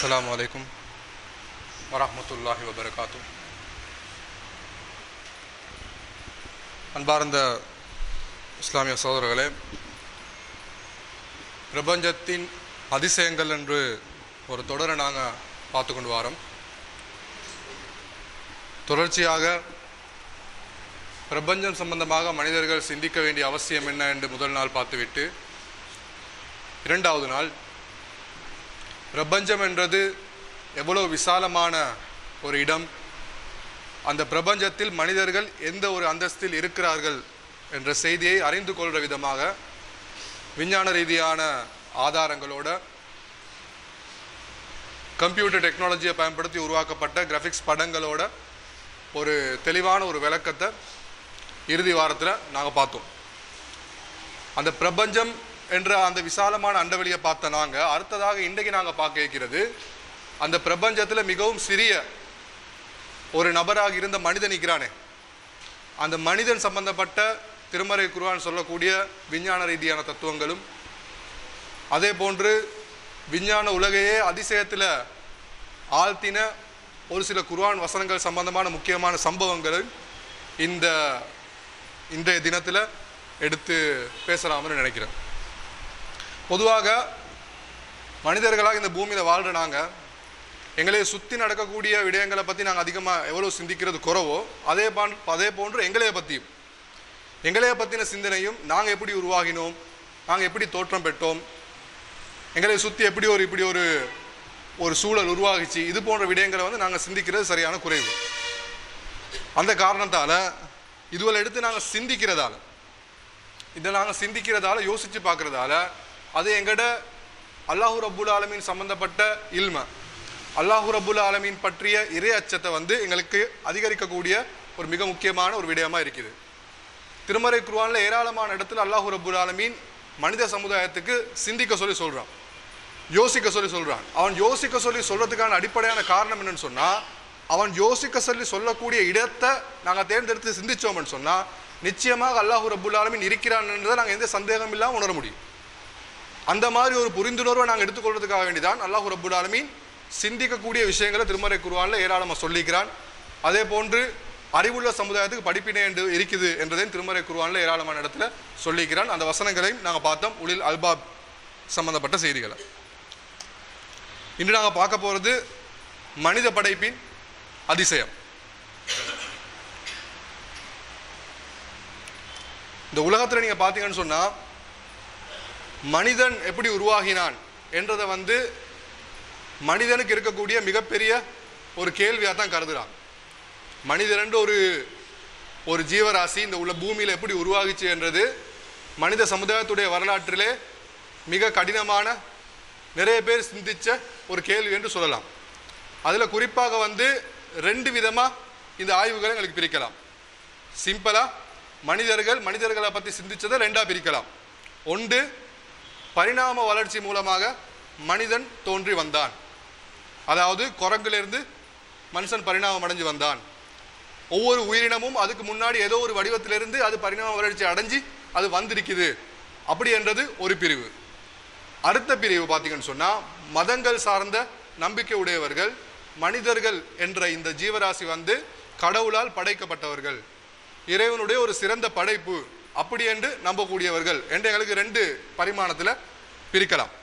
அஸ்ஸலாமு அலைக்கும் வரஹ்மத்துல்லாஹி வபரகாத்து அன்பார்ந்த இஸ்லாமிய சகோதரர்களே பிரபஞ்சத்தின் அதிசயங்கள் என்று ஒரு தொடரை நாங்கள் பார்த்து கொண்டு வரோம் தொடர்ச்சியாக பிரபஞ்சம் சம்பந்தமாக மனிதர்கள் சிந்திக்க வேண்டிய அவசியம் என்ன என்று முதல் நாள் பார்த்துவிட்டு இரண்டாவது நாள் பிரபஞ்சம் என்றது எவ்வளோ விசாலமான ஒரு இடம் அந்த பிரபஞ்சத்தில் மனிதர்கள் எந்த ஒரு அந்தஸ்தில் இருக்கிறார்கள் என்ற செய்தியை அறிந்து கொள்கிற விதமாக விஞ்ஞான ரீதியான ஆதாரங்களோட கம்ப்யூட்டர் டெக்னாலஜியை பயன்படுத்தி உருவாக்கப்பட்ட கிராஃபிக்ஸ் படங்களோட ஒரு தெளிவான ஒரு விளக்கத்தை இறுதி வாரத்தில் நாங்கள் பார்த்தோம் அந்த பிரபஞ்சம் என்ற அந்த விசாலமான அண்டவெளியை பார்த்த நாங்கள் அடுத்ததாக இன்றைக்கு நாங்கள் பார்க்க இருக்கிறது அந்த பிரபஞ்சத்தில் மிகவும் சிறிய ஒரு நபராக இருந்த மனிதன் நிற்கிறானே அந்த மனிதன் சம்பந்தப்பட்ட திருமறை குருவான் சொல்லக்கூடிய விஞ்ஞான ரீதியான தத்துவங்களும் அதே போன்று விஞ்ஞான உலகையே அதிசயத்தில் ஆழ்த்தின ஒரு சில குர்ஆன் வசனங்கள் சம்பந்தமான முக்கியமான சம்பவங்களும் இந்த இன்றைய தினத்தில் எடுத்து பேசலாம்னு நினைக்கிறேன் பொதுவாக மனிதர்களாக இந்த பூமியில் வாழ்கிற நாங்கள் எங்களை சுற்றி நடக்கக்கூடிய விடயங்களை பற்றி நாங்கள் அதிகமாக எவ்வளோ சிந்திக்கிறது குறவோ அதே பான் அதே போன்று எங்களைய பற்றியும் எங்களைய பற்றின சிந்தனையும் நாங்கள் எப்படி உருவாகினோம் நாங்கள் எப்படி தோற்றம் பெற்றோம் எங்களை சுற்றி எப்படி ஒரு இப்படி ஒரு ஒரு சூழல் உருவாகிச்சு இது போன்ற விடயங்களை வந்து நாங்கள் சிந்திக்கிறது சரியான குறைவு அந்த காரணத்தால் இதுவரை எடுத்து நாங்கள் சிந்திக்கிறதால இதை நாங்கள் சிந்திக்கிறதால யோசித்து பார்க்குறதால அது எங்கட அல்லாஹூ ரப்புல் ஆலமீன் சம்மந்தப்பட்ட இல்ம அல்லாஹூ ரப்புல் ஆலமீன் பற்றிய இறை அச்சத்தை வந்து எங்களுக்கு அதிகரிக்கக்கூடிய ஒரு மிக முக்கியமான ஒரு விடயமா இருக்குது திருமறை குர்ஆன்ல ஏராளமான இடத்துல அல்லாஹூ ரப்புல் ஆலமீன் மனித சமுதாயத்துக்கு சிந்திக்க சொல்லி சொல்றான் யோசிக்க சொல்லி சொல்றான் அவன் யோசிக்க சொல்லி சொல்றதுக்கான அடிப்படையான காரணம் என்னன்னு சொன்னா அவன் யோசிக்க சொல்லி சொல்லக்கூடிய இடத்தை நாங்கள் தேர்ந்தெடுத்து சிந்திச்சோம்னு சொன்னா நிச்சயமாக அல்லாஹூ ரப்புல் ஆலமீன் இருக்கிறான் என்றதை நாங்கள் எந்த சந்தேகம் இல்லாமல் உணர முடியும் அந்த மாதிரி ஒரு புரிந்துணர்வை நாங்கள் எடுத்துக்கொள்றதுக்காக வேண்டிதான் அல்லாஹ் ரப்புல் ஆலமீன் சிந்திக்கக்கூடிய விஷயங்களை திருமறை குருவானில் ஏராளமாக சொல்லிக்கிறான் அதே போன்று அறிவுள்ள சமுதாயத்துக்கு படிப்பினை என்று இருக்குது என்றதையும் திருமறை குருவானில் ஏராளமான இடத்துல சொல்லிக்கிறான் அந்த வசனங்களையும் நாங்கள் பார்த்தோம் உளில் அல்பாப் சம்பந்தப்பட்ட செய்திகளை இன்று நாங்கள் பார்க்க போகிறது மனித படைப்பின் அதிசயம் இந்த உலகத்தில் நீங்கள் பார்த்தீங்கன்னு சொன்னால் மனிதன் எப்படி உருவாகினான் என்றதை வந்து மனிதனுக்கு இருக்கக்கூடிய மிகப்பெரிய ஒரு கேள்வியாக தான் கருதுகிறான் மனிதன் ஒரு ஒரு ஜீவராசி இந்த உள்ள பூமியில் எப்படி உருவாகிச்சு என்றது மனித சமுதாயத்துடைய வரலாற்றிலே மிக கடினமான நிறைய பேர் சிந்திச்ச ஒரு கேள்வி என்று சொல்லலாம் அதில் குறிப்பாக வந்து ரெண்டு விதமாக இந்த ஆய்வுகளை எங்களுக்கு பிரிக்கலாம் சிம்பிளாக மனிதர்கள் மனிதர்களை பற்றி சிந்திச்சதை ரெண்டாக பிரிக்கலாம் ஒன்று பரிணாம வளர்ச்சி மூலமாக மனிதன் தோன்றி வந்தான் அதாவது குரங்கிலிருந்து மனுஷன் பரிணாமம் அடைஞ்சு வந்தான் ஒவ்வொரு உயிரினமும் அதுக்கு முன்னாடி ஏதோ ஒரு வடிவத்திலிருந்து அது பரிணாம வளர்ச்சி அடைஞ்சு அது வந்திருக்குது அப்படி என்றது ஒரு பிரிவு அடுத்த பிரிவு பார்த்தீங்கன்னு சொன்னால் மதங்கள் சார்ந்த நம்பிக்கை உடையவர்கள் மனிதர்கள் என்ற இந்த ஜீவராசி வந்து கடவுளால் படைக்கப்பட்டவர்கள் இறைவனுடைய ஒரு சிறந்த படைப்பு அப்படி என்று நம்பக்கூடியவர்கள் என்று எங்களுக்கு ரெண்டு பரிமாணத்தில் பிரிக்கலாம்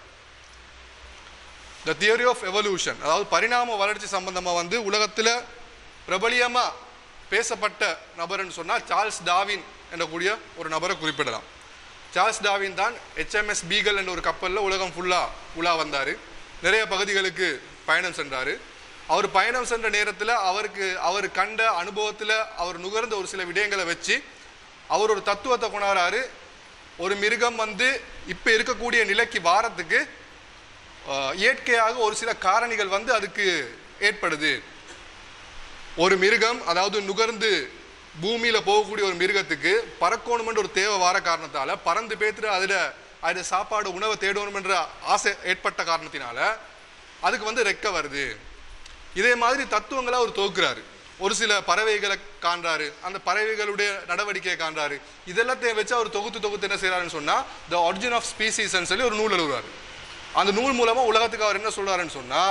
த தியரி ஆஃப் எவல்யூஷன் அதாவது பரிணாம வளர்ச்சி சம்பந்தமாக வந்து உலகத்தில் பிரபலியமாக பேசப்பட்ட நபர்னு சொன்னால் சார்ல்ஸ் டாவின் என்னக்கூடிய ஒரு நபரை குறிப்பிடலாம் சார்ல்ஸ் டாவின் தான் ஹெச்எம்எஸ் பீகல் என்ற ஒரு கப்பலில் உலகம் ஃபுல்லாக உலா வந்தார் நிறைய பகுதிகளுக்கு பயணம் சென்றார் அவர் பயணம் சென்ற நேரத்தில் அவருக்கு அவர் கண்ட அனுபவத்தில் அவர் நுகர்ந்த ஒரு சில விடயங்களை வச்சு அவர் ஒரு தத்துவத்தை கொண்டாடுறாரு ஒரு மிருகம் வந்து இப்போ இருக்கக்கூடிய நிலைக்கு வாரத்துக்கு அஹ், இயற்கையாக ஒரு சில காரணிகள் வந்து அதுக்கு ஏற்படுது ஒரு மிருகம் அதாவது நுகர்ந்து பூமியில் போகக்கூடிய ஒரு மிருகத்துக்கு பறக்கணுமென்ற ஒரு தேவை வார காரணத்தால் பறந்து பேத்துட்டு அதில் அதில் சாப்பாடு உணவை தேடணுமென்ற ஆசை ஏற்பட்ட காரணத்தினால அதுக்கு வந்து ரெக்க வருது இதே மாதிரி தத்துவங்களை அவர் தொகுக்கிறாரு ஒரு சில பறவைகளை காண்றாரு அந்த பறவைகளுடைய நடவடிக்கையை காண்றாரு இதெல்லாத்தையும் வச்சு அவர் தொகுத்து தொகுத்து என்ன செய்றாருன்னு சொன்னா த ஒரிஜின் ஆஃப் ஸ்பீசிஸ்ன்னு சொல்லி ஒரு நூல் எழுதுறாரு அந்த நூல் மூலமா உலகத்துக்கு அவர் என்ன சொல்றாருன்னு சொன்னா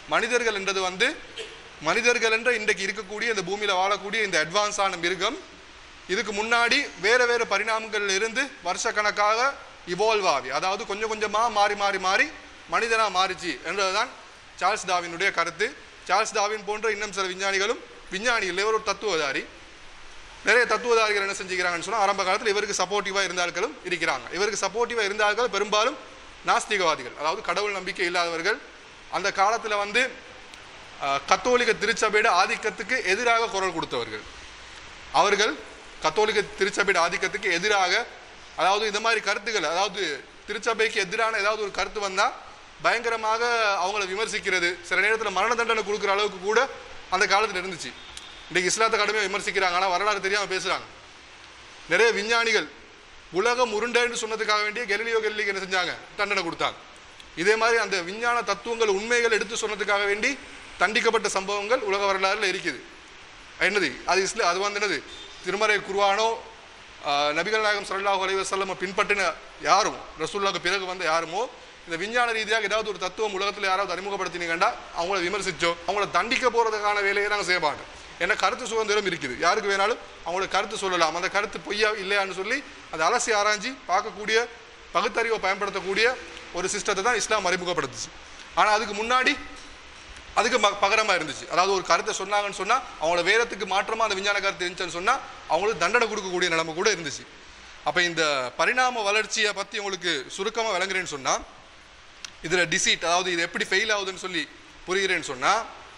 மனிதர்கள் என்றது வந்து மனிதர்கள் என்ற இன்றைக்கு இருக்கக்கூடிய இந்த பூமியில வாழக்கூடிய இந்த அட்வான்ஸான மிருகம் இதுக்கு முன்னாடி வேற வேற பரிணாமங்கள்ல இருந்து வருஷக்கணக்காக இவால்வ் ஆகி அதாவது கொஞ்சம் கொஞ்சமா மாறி மாறி மாறி மனிதனா மாறிச்சு என்றதுதான் சார்ல்ஸ் டாவினுடைய கருத்து சார்ல்ஸ் டாவின் போன்ற இன்னும் சில விஞ்ஞானிகளும் விஞ்ஞானி இல்லை ஒரு தத்துவதாரி நிறைய தத்துவதாரிகள் என்ன செஞ்சுக்கிறாங்கன்னு சொன்னா ஆரம்ப காலத்தில் இவருக்கு சப்போர்ட்டிவா இருந்தார்களும் இருக்கிறாங்க இவருக்கு சப்போர்ட்டிவா இருந்தார்கள் பெரும்பாலும் நாஸ்திகவாதிகள் அதாவது கடவுள் நம்பிக்கை இல்லாதவர்கள் அந்த காலத்துல வந்து அஹ், கத்தோலிக்க திருச்சபையோட ஆதிக்கத்துக்கு எதிராக குரல் கொடுத்தவர்கள் அவர்கள் கத்தோலிக்க திருச்சபையோட ஆதிக்கத்துக்கு எதிராக அதாவது இந்த மாதிரி கருத்துக்கள் அதாவது திருச்சபைக்கு எதிரான ஏதாவது ஒரு கருத்து வந்தா பயங்கரமாக அவங்கள விமர்சிக்கிறது சில நேரத்தில் மரண தண்டனை கொடுக்குற அளவுக்கு கூட அந்த காலத்தில் இருந்துச்சு இன்றைக்கு இஸ்லாத்தை கடுமையாக விமர்சிக்கிறாங்க ஆனால் வரலாறு தெரியாமல் பேசுகிறாங்க நிறைய விஞ்ஞானிகள் உலகம் உருண்டைன்னு சொன்னதுக்காக வேண்டிய கெலிலியோ கெலிலிக்கு என்ன செஞ்சாங்க தண்டனை கொடுத்தாங்க இதே மாதிரி அந்த விஞ்ஞான தத்துவங்கள் உண்மைகள் எடுத்து சொன்னதுக்காக வேண்டி தண்டிக்கப்பட்ட சம்பவங்கள் உலக வரலாறுல இருக்குது என்னது அது இஸ்ல அது வந்து என்னது திருமறை குருவானோ ஆஹ், நபிகள் நாயகம் ஸல்லல்லாஹு அலைஹி வஸல்லம் பின்பற்றின யாரும் ரசூலுல்லாஹ்க்கு பிறகு வந்த யாருமோ இந்த விஞ்ஞான ரீதியாக ஏதாவது ஒரு தத்துவம் உலகத்தில் யாராவது அறிமுகப்படுத்தினீங்கன்னா அவங்கள விமர்சிச்சோ அவங்கள தண்டிக்க போறதுக்கான வேலையை நாங்கள் செய்ய மாட்டோம் ஏன்னா கருத்து சுதந்திரம் இருக்குது யாருக்கு வேணாலும் அவங்களோட கருத்து சொல்லலாம் அந்த கருத்து பொய்யா இல்லையான்னு சொல்லி அதை அலசி ஆராய்ஞ்சி பார்க்கக்கூடிய பகுத்தறிவை பயன்படுத்தக்கூடிய ஒரு சிஸ்டத்தை தான் இஸ்லாம் அறிமுகப்படுத்துச்சு ஆனால் அதுக்கு முன்னாடி அதுக்கு ம- பகரமா இருந்துச்சு அதாவது ஒரு கருத்தை சொன்னாங்கன்னு சொன்னா அவங்களோட வேதத்துக்கு மாற்றமா அந்த விஞ்ஞான கருத்து இருந்துச்சுன்னு சொன்னா அவங்களுக்கு தண்டனை கொடுக்கக்கூடிய நிலைமை கூட இருந்துச்சு அப்ப இந்த பரிணாம வளர்ச்சியை பத்தி உங்களுக்கு சுருக்கமா விளங்குறேன்னு சொன்னா இதுல டிசீட் அதாவது இது எப்படி ஃபெயில் ஆகுதுன்னு சொல்லி புரிகிறேன்னு சொன்னா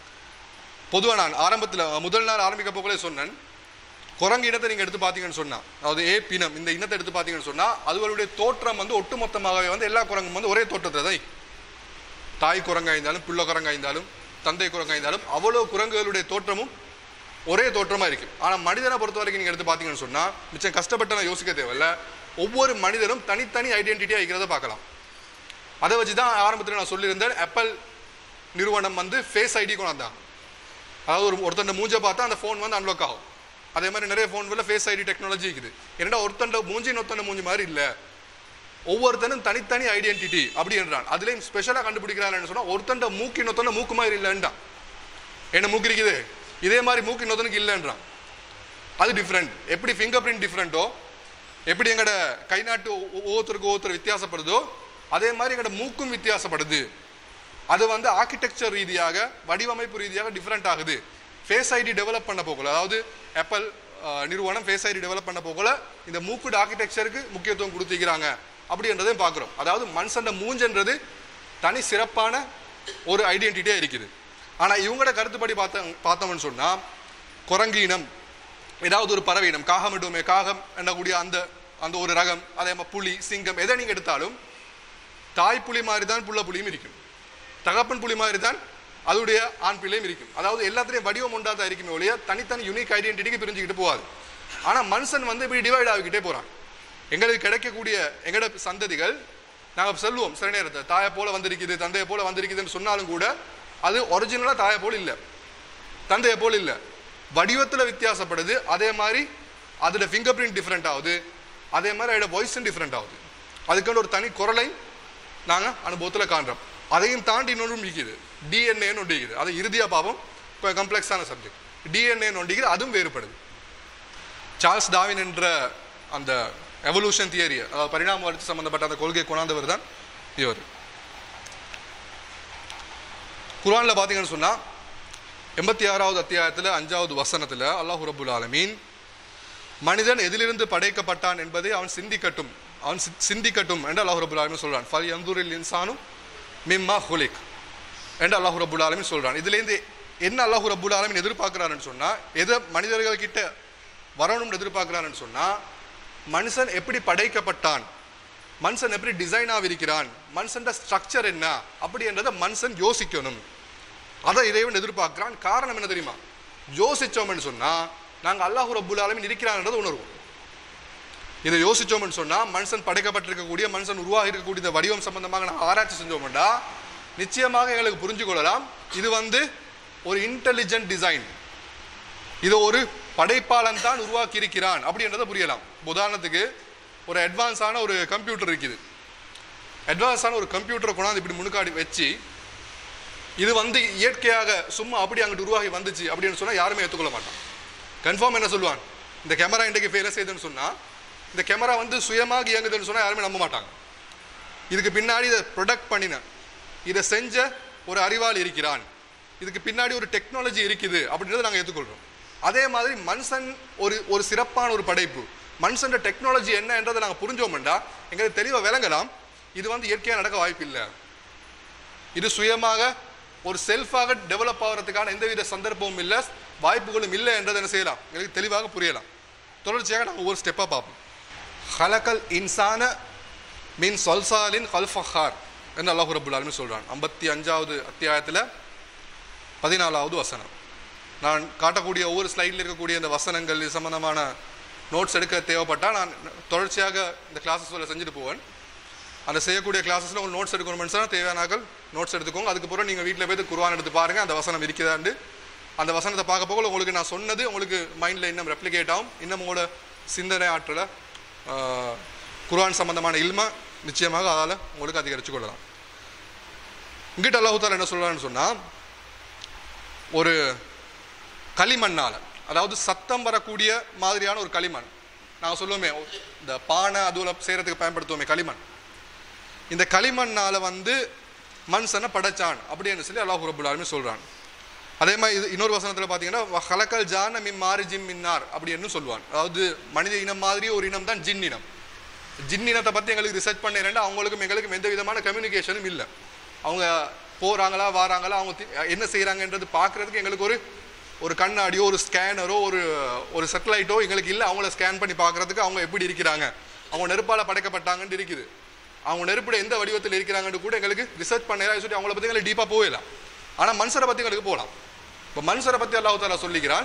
பொதுவா நான் ஆரம்பத்துல முதல் நாள் ஆரம்பிக்க போகலே சொன்னேன் குரங்கு இனத்தை நீங்க எடுத்து பார்த்தீங்கன்னு சொன்னா அதாவது ஏ பினம் இந்த இனத்தை எடுத்து பார்த்தீங்கன்னு சொன்னா அதுகளுடைய தோற்றம் வந்து ஒட்டுமொத்தமாகவே வந்து எல்லா குரங்கும் வந்து ஒரே தோற்றத்தை தான் தாய் குரங்கா இருந்தாலும் பிள்ளை குரங்கா இருந்தாலும் தந்தை குரங்கா இருந்தாலும் அவ்வளோ குரங்குகளுடைய தோற்றமும் ஒரே தோற்றமா இருக்கு ஆனா மனிதனை பொறுத்த வரைக்கும் நீங்க எடுத்து பார்த்தீங்கன்னு சொன்னா மிச்சம் கஷ்டப்பட்டு நான் யோசிக்க தேவையில்ல ஒவ்வொரு மனிதனும் தனித்தனி ஐடென்டிட்டியா இருக்கிறத பார்க்கலாம் அதை வச்சு தான் ஆரம்பத்தில் நான் சொல்லியிருந்தேன் ஆப்பிள் நிறுவனம் வந்து ஃபேஸ் ஐடி கொண்டாந்தாங்க அதாவது ஒரு ஒருத்தன் மூஞ்ச பார்த்தா அந்த ஃபோன் வந்து அன்லாக் ஆகும் அதே மாதிரி நிறைய ஃபோன்ல ஃபேஸ் ஐடி டெக்னாலஜி இருக்குது என்னடா ஒருத்தண்ட மூஞ்சி இன்னொருத்தண்ட மூஞ்சி மாதிரி இல்லை ஒவ்வொருத்தனும் தனித்தனி ஐடென்டிட்டி அப்படின்றான் அதுலேயும் ஸ்பெஷலாக கண்டுபிடிக்கிறான்னு சொன்னா ஒருத்தண்ட மூக்கு இன்னொருத்தன மூக்கு மாதிரி இல்லைன்றான் என்ன மூக்கு இருக்குது இதே மாதிரி மூக்கு இன்னொருத்தனுக்கு இல்லைன்றான் அது டிஃப்ரெண்ட் எப்படி ஃபிங்கர் பிரிண்ட் டிஃப்ரெண்ட்டோ எப்படி எங்கட கை நாட்டு ஒ- ஒ- ஒவ்வொருத்தருக்கு ஒவ்வொருத்தர் வித்தியாசப்படுதோ அதே மாதிரி எங்கட மூக்கும் வித்தியாசப்படுது அது வந்து ஆர்கிடெக்சர் ரீதியாக வடிவமைப்பு ரீதியாக டிஃப்ரெண்ட் ஆகுது ஃபேஸ் ஐடி டெவலப் பண்ண போகல அதாவது ஆப்பிள் நிறுவனம் ஃபேஸ் ஐடி டெவலப் பண்ண போகல இந்த மூக்குடு ஆர்கிடெக்சருக்கு முக்கியத்துவம் கொடுத்திருக்கிறாங்க அப்படின்றதையும் பார்க்குறோம் அதாவது மனுஷன் மூஞ்சன்றது தனி சிறப்பான ஒரு ஐடென்டிட்டியாக இருக்குது ஆனால் இவங்களோட கருத்துப்படி பார்த்த பார்த்தோம்னு சொன்னால் குரங்கு இனம் ஏதாவது ஒரு பறவை இனம் காகம் இடுமே காகம் என்னக்கூடிய அந்த அந்த ஒரு ரகம் அதே மாதிரி புலி சிங்கம் எதை நீங்கள் எடுத்தாலும் தாய் புலி மாதிரி தான் புள்ள புலியும் இருக்கும் தகப்பன் புலி மாதிரி தான் அதோடைய ஆண் பிள்ளையும் இருக்கும் அதாவது எல்லாத்துலேயும் வடிவம் உண்டா தான் இருக்குமே ஒழிய தனித்தனி யூனிக் ஐடென்டிட்டிக்கு பிரிஞ்சுக்கிட்டு போகாது ஆனால் மனுஷன் வந்து இப்படி டிவைட் ஆகிக்கிட்டே போகிறான் எங்களுக்கு கிடைக்கக்கூடிய எங்களோட சந்ததிகள் நாங்கள் சொல்லுவோம் சில நேரத்தை தாயை போல வந்திருக்குது தந்தையை போல வந்திருக்குதுன்னு சொன்னாலும் கூட அது ஒரிஜினலாக தாயை போல இல்லை தந்தையை போல இல்லை வடிவத்தில் வித்தியாசப்படுது அதே மாதிரி அதோட ஃபிங்கர் பிரிண்ட் டிஃப்ரெண்ட் ஆகுது அதே மாதிரி அதோட வாய்ஸும் டிஃப்ரெண்ட் ஆகுது அதுக்கான ஒரு தனி குரலை நாங்கள் அனுபவத்தில் காண்றோம் அதையும் தாண்டி இன்னொன்றும் இருக்குது டிஎன்ஏன்னு ஒன்று இருக்குது அது இறுதியாக பார்ப்போம் இப்போ கம்ப்ளெக்ஸான சப்ஜெக்ட் டிஎன்ஏன்னு ஒன்று இருக்குது அதுவும் வேறுபடுது சார்ல்ஸ் டாவின் என்ற அந்த எவல்யூஷன் தியரி அதாவது பரிணாம வளர்ச்சி சம்பந்தப்பட்ட அந்த கொள்கையை கொண்டாந்தவர் தான் இவர் குர்ஆன்ல பார்த்தீங்கன்னு சொன்னா எண்பத்தி ஆறாவது அத்தியாயத்தில் அஞ்சாவது வசனத்தில் அல்லாஹ் ரபுல் ஆலமீன் மனிதன் எதிலிருந்து படைக்கப்பட்டான் என்பதை அவன் சிந்திக்கட்டும் அவன் சி- சிந்திக்கட்டும் என்று அல்லாஹ் ரபுல் ஆலமீன் சொல்றான் ஃபல் யந்தூரில் இன்சானும் மிம்மா ஹுலிக் என்று அல்லாஹ் ரபுல் ஆலமீன் சொல்றான் இதுலேருந்து என்ன அல்லாஹ் ரபுல் ஆலமீன் எதிர்பார்க்கிறான்னு சொன்னா எதை மனிதர்கள் கிட்ட வரணும்னு எதிர்பார்க்கிறான்னு சொன்னா மனுஷன் எப்படி படைக்கப்பட்டான் மனுஷன் எப்படி டிசைன் ஆகிருக்கிறான் மனுஷன் ஸ்ட்ரக்சர் என்ன அப்படின்றத மனுஷன் யோசிக்கணும் அதை இறைவன் எதிர்பார்க்கிறான் காரணம் என்ன தெரியுமா யோசிச்சோம்னு சொன்னா நாங்க அல்லாஹ் ரப்புல் ஆலமீன் இருக்கிறான்றதை உணர்வோம் இதை யோசிச்சோம்னு சொன்னா மனுஷன் படைக்கப்பட்டிருக்கக்கூடிய மனுஷன் உருவாகி இருக்கக்கூடிய இந்த வடிவம் சம்பந்தமாக நாங்கள் ஆராய்ச்சி செஞ்சோம்னா நிச்சயமாக எங்களுக்கு புரிஞ்சு கொள்ளலாம் இது வந்து ஒரு இன்டெலிஜென்ட் டிசைன் இது ஒரு படைப்பாளன் தான் உருவாக்கி இருக்கிறான் அப்படின்றத புரியலாம் உதாரணத்துக்கு ஒரு அட்வான்ஸான ஒரு கம்ப்யூட்டர் இருக்குது அட்வான்ஸான ஒரு கம்ப்யூட்டரை கொண்டாந்து இப்படி முன்னுக்காடி வச்சு இது வந்து இயற்கையாக சும்மா அப்படி அங்கிட்டு உருவாகி வந்துச்சு அப்படின்னு சொன்னா யாருமே ஏற்றுக்கொள்ள மாட்டான் கன்ஃபார்ம் என்ன சொல்லுவான் இந்த கேமரா இன்றைக்கு ஃபெயில செய்யுதுன்னு சொன்னா இந்த கேமரா வந்து சுயமாக இயங்குதுன்னு சொன்னா யாருமே நம்ப மாட்டாங்க இதுக்கு பின்னாடி இதை ப்ரொடக்ட் பண்ணின இதை செஞ்ச ஒரு அறிவாளி இருக்கிறான் இதுக்கு பின்னாடி ஒரு டெக்னாலஜி இருக்குது அப்படின்றத நாங்கள் ஏற்றுக்கொள்கிறோம் அதே மாதிரி மனுஷன் ஒரு ஒரு சிறப்பான ஒரு படைப்பு மனுஷன் டெக்னாலஜி என்ன என்றதை நாங்கள் புரிஞ்சோம்டா எங்களுக்கு தெளிவாக விளங்கலாம் இது வந்து இயற்கையாக நடக்க வாய்ப்பு இல்லை இது சுயமாக ஒரு செல்ஃபாக டெவலப் ஆகிறதுக்கான எந்தவித சந்தர்ப்பமும் இல்லை வாய்ப்புகளும் இல்லை என்றதை என்ன செய்யலாம் எங்களுக்கு தெளிவாக புரியலாம் தொடர்ச்சியாக நாங்கள் ஒவ்வொரு ஸ்டெப்பாக பார்ப்போம் ஹலக்கல் இன்சான மீன் சொல்சாலின் ஹல்ஃபஹார் என்று அல்லாஹு ரபுல் ஆலமீன் சொல்கிறான் ஐம்பத்தி அஞ்சாவது அத்தியாயத்தில் பதினாலாவது வசனம் நான் காட்டக்கூடிய ஒவ்வொரு ஸ்லைடில் இருக்கக்கூடிய இந்த வசனங்கள் இது சம்பந்தமான நோட்ஸ் எடுக்க தேவைப்பட்டால் நான் தொடர்ச்சியாக இந்த கிளாஸஸ் செஞ்சுட்டு போவேன் அந்த செய்யக்கூடிய கிளாஸஸில் உங்களுக்கு நோட்ஸ் எடுக்கணும் சொன்னால் தேவையானாக்கள் நோட்ஸ் எடுத்துக்கோங்க அதுக்கப்புறம் நீங்கள் வீட்டில் போய் குர்ஆன் எடுத்து பாருங்கள் அந்த வசனம் இருக்குதாண்டு அந்த வசனத்தை பார்க்க போக உங்களுக்கு நான் சொன்னது உங்களுக்கு மைண்டில் இன்னும் ரெப்ளிகேட் ஆகும் இன்னும் உங்களோட சிந்தனை ஆற்றலை ஆஹ், குர்ஆன் சம்பந்தமான இல்ம நிச்சயமாக அதால் உங்களுக்கு அதிகரித்து கொள்ளலாம் இங்கிட்ட அல்லாஹூத்தால் என்ன சொல்கிறான்னு சொன்னால் ஒரு களிமண்ணால் அதாவது சத்தம் வரக்கூடிய மாதிரியான ஒரு களிமண் நாங்கள் சொல்லுவோமே இந்த பானை அதுவில் செய்கிறதுக்கு பயன்படுத்துவோமே களிமண் இந்த களிமண்ணால் வந்து மனுஷனை படைச்சான் அப்படின்னு சொல்லி அல்லாஹ் ரபுல் ஆலமீன் சொல்கிறான் அதே மாதிரி இது இன்னொரு வசனத்தில் பார்த்தீங்கன்னா ஹலக்கல் ஜான மிம் மாரி ஜிம் மின்னார் அப்படின்னு சொல்லுவான் அதாவது மனித இனம் மாதிரி ஒரு இனம் தான் ஜின் இனம் ஜின் இனத்தை பற்றி எங்களுக்கு ரிசர்ச் பண்ணிடுறேன் அவங்களுக்கும் எங்களுக்கும் எந்த விதமான கம்யூனிகேஷனும் இல்லை அவங்க போகிறாங்களா வாராங்களா அவங்க தி- என்ன செய்கிறாங்கன்றது பார்க்குறதுக்கு எங்களுக்கு ஒரு ஒரு கண்ணாடியோ ஒரு ஸ்கேனரோ ஒரு ஒரு சேட்டலைட்டோ எங்களுக்கு இல்லை அவங்கள ஸ்கேன் பண்ணி பார்க்குறதுக்கு அவங்க எப்படி இருக்கிறாங்க அவங்க நெருப்பால் படைக்கப்பட்டாங்கன்னு இருக்குது அவங்க நெருப்புட எந்த வடிவத்தில் இருக்கிறாங்கன்னு கூட எங்களுக்கு ரிசர்ச் பண்ணலாம் சொல்லி அவங்கள பற்றி எங்களுக்கு டீப்பாக போகலாம் ஆனால் மனுஷரை பற்றி எங்களுக்கு போகலாம் இப்போ மனுஷரை பற்றி அல்லாஹ் தாலா சொல்லிக்கிறான்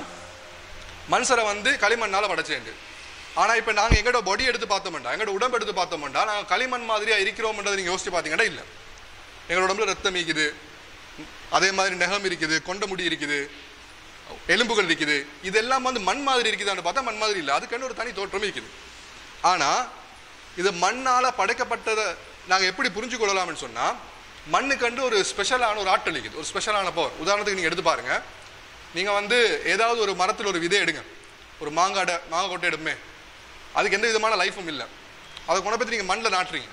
மனுஷரை வந்து களிமண்ணால் படைச்சேன் ஆனால் இப்போ நாங்கள் எங்களோட பொடி எடுத்து பார்த்தோம்டா எங்களோட உடம்பு எடுத்து பார்த்தோம்டா நாங்கள் களிமண் மாதிரியாக இருக்கிறோம்ன்றதை நீங்கள் யோசிச்சு பார்த்தீங்கன்னா இல்லை எங்களோட உடம்புல ரத்தம் இருக்குது அதே மாதிரி நகம் இருக்குது கொண்ட முடி இருக்குது எலும்புகள் இருக்குது இதெல்லாம் வந்து மண் மாதிரி இருக்குதான்னு பார்த்தா மண் மாதிரி இல்லை அதுக்கான ஒரு தனி தோற்றம் இருக்குது ஆனால் இது மண்ணால் படைக்கப்பட்டதை நாங்கள் எப்படி புரிஞ்சு கொள்ளலாம்னு சொன்னால் மண்ணுக்கண்டு ஒரு ஸ்பெஷலான ஒரு ஆற்றல் இருக்குது ஒரு ஸ்பெஷலான பவர் உதாரணத்துக்கு நீங்கள் எடுத்து பாருங்க நீங்கள் வந்து ஏதாவது ஒரு மரத்தில் ஒரு விதை எடுங்க ஒரு மாங்காடை மாங்காய் கொட்டை எடுமே அதுக்கு எந்த விதமான லைஃபும் இல்லை அதை கொண்டு போய் நீங்கள் மண்ணில் நாட்டுறீங்க